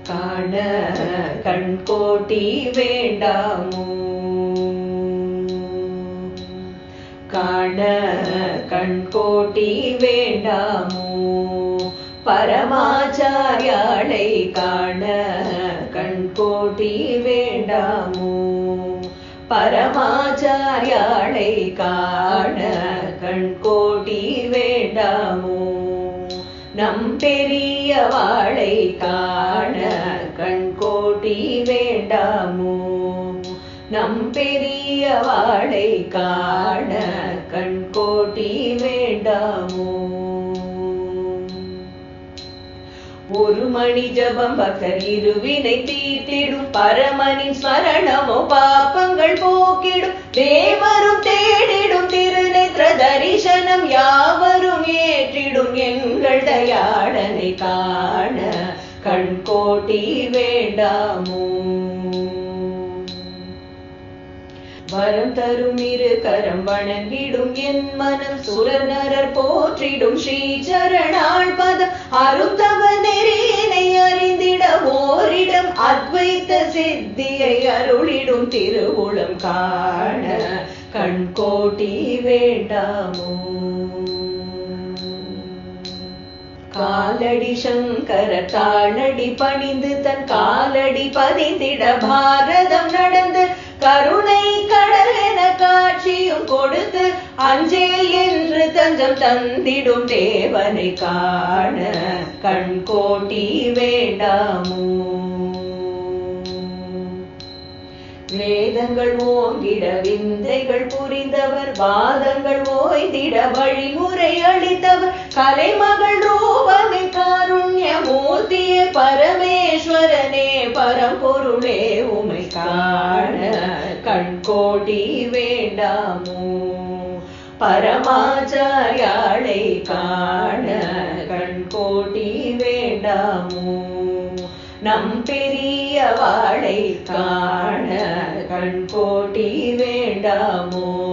காண கண்கோட்டி வேண்டாமோ காண கண்கோட்டி வேண்டாமோ பரமாச்சாரியாளை காண கண்கோட்டி வேண்டாமோ பரமாச்சாரியாளை காண கண்கோட்டி வேண்டாமோ நம் பெரிய வாழை காண கண்கோட்டி வேண்டாமோ நம் பெரிய வாழை காண கண்கோட்டி வேண்டாமோ ஒரு மணி ஜபம் பக்தர் இருவினை தீர்த்திடும் பரமனின் ஸ்மரணமோ பாப்பங்கள் போக்கிடும் தேவரும் தேடிடும் திருநேத்திர தரிசனம் யாவரும் ஏற்றிடும் எங்கள் தயாளனை காண கண்கோட்டி வேண்டாமோ வரம் தரும் இரு கரம் வணங்கிடும் என் மனம் சுரநரர் போற்றிடும் ஸ்ரீ சரணாள் பதம் அருந்தவ நெறியினை அறிந்திட ஓரிடம் அத்வைத்த சித்தியை அருளிடும் திருவுளம் காண கண்கோட்டி வேண்டாமோ காலடி சங்கர தாளடி பணிந்து தன் காலடி பதிந்திட பாரதம் நடந்து கருணை கடல் என காட்சியும் கொடுத்து அஞ்சேல் என்று தஞ்சம் தந்திடும் தேவனை காண கண்கோட்டி வேண்டாமோ வேதங்கள் ஓங்கிட விந்தைகள் புரிந்தவர் வாதங்கள் ஓய்ந்திட வழிமுறை அளித்தவர் கலைமகள் ரூபமே காருண்ய மூர்த்தியே பரமேஸ்வரனே பரம்பொருளே உமை காண கண்கோடி வேண்டாமோ பரமாச்சாரியாளை காண கண்கோடி வேண்டாமோ நம் பெரிய வாழை காண கண்கோட்டி வேண்டாமோ